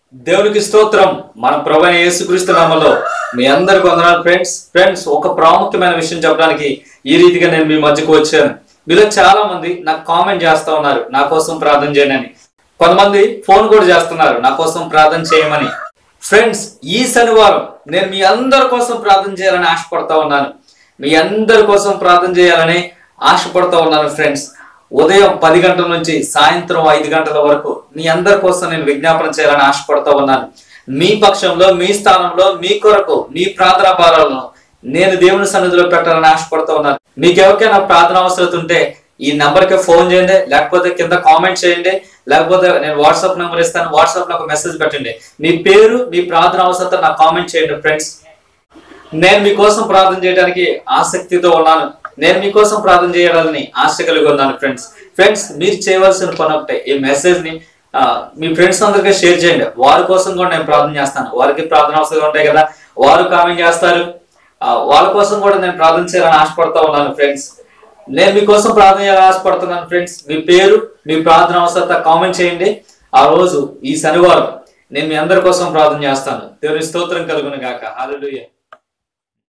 దేవునికి స్తోత్రం మన ప్రభు యేసుక్రీస్తు నామంలో మీ అందరికి వందనాలు ఫ్రెండ్స్ ఫ్రెండ్స్ ఒక ప్రాముఖ్యమైన విషయం చెప్పడానికి ఈ రీతిగా నేను మీ మధ్యకు వచ్చాను మీలో చాలా మంది నాకు కామెంట్ చేస్తా ఉన్నారు నా కోసం ప్రార్థన చేయనని కొంతమంది ఫోన్ కూడా చేస్తున్నారు నా కోసం ప్రార్థన చేయమని ఫ్రెండ్స్ ఈ శనివారం నేను మీ అందరి కోసం ప్రార్థన చేయాలని ఆశపడతా ఉన్నాను మీ అందరి కోసం ప్రార్థన చేయాలని ఆశపడతా ఉన్నాను ఫ్రెండ్స్ ఉదయం పది గంటల నుంచి సాయంత్రం ఐదు గంటల వరకు మీ అందరి కోసం నేను విజ్ఞాపన చేయాలని ఆశపడతా ఉన్నాను మీ పక్షంలో మీ స్థానంలో మీ కొరకు మీ ప్రార్థనా భారాలను నేను దేవుని సన్నిధిలో పెట్టాలని ఆశపడతా ఉన్నాను మీకు ఎవరికైనా ప్రార్థన అవసరం ఉంటే ఈ నంబర్కి ఫోన్ చేయండి లేకపోతే కింద కామెంట్ చేయండి లేకపోతే నేను వాట్సాప్ నెంబర్ ఇస్తాను వాట్సాప్ లో ఒక మెసేజ్ పెట్టండి మీ పేరు మీ ప్రార్థన అవసరం నాకు కామెంట్ చేయండి ఫ్రెండ్స్ నేను మీకోసం ప్రార్థన చేయడానికి ఆసక్తితో ఉన్నాను నేను మీకోసం ప్రార్థన చేయాలని ఆశ కలిగి ఉన్నాను ఫ్రెండ్స్ ఫ్రెండ్స్ మీరు చేయవలసిన పని ఒకటే ఈ మెసేజ్ ని ఆ, మీ ఫ్రెండ్స్ అందరికీ షేర్ చేయండి వారి కోసం కూడా నేను ప్రార్థన చేస్తాను వారికి ప్రార్థన అవసరం ఉంటాయి కదా వారు కామెంట్ చేస్తారు ఆ, వాళ్ళ కోసం కూడా నేను ప్రార్థన చేయాలని ఆశపడతా ఉన్నాను ఫ్రెండ్స్ నేను మీకోసం ప్రార్థన చేయాలని ఆశపడుతున్నాను ఫ్రెండ్స్ మీ పేరు మీ ప్రార్థన అవసరత కామెంట్ చేయండి ఆ రోజు ఈ శనివారం నేను మీ అందరి కోసం ప్రార్థన చేస్తాను దేవుని స్తోత్రం కలుగును గాక హాలెలూయా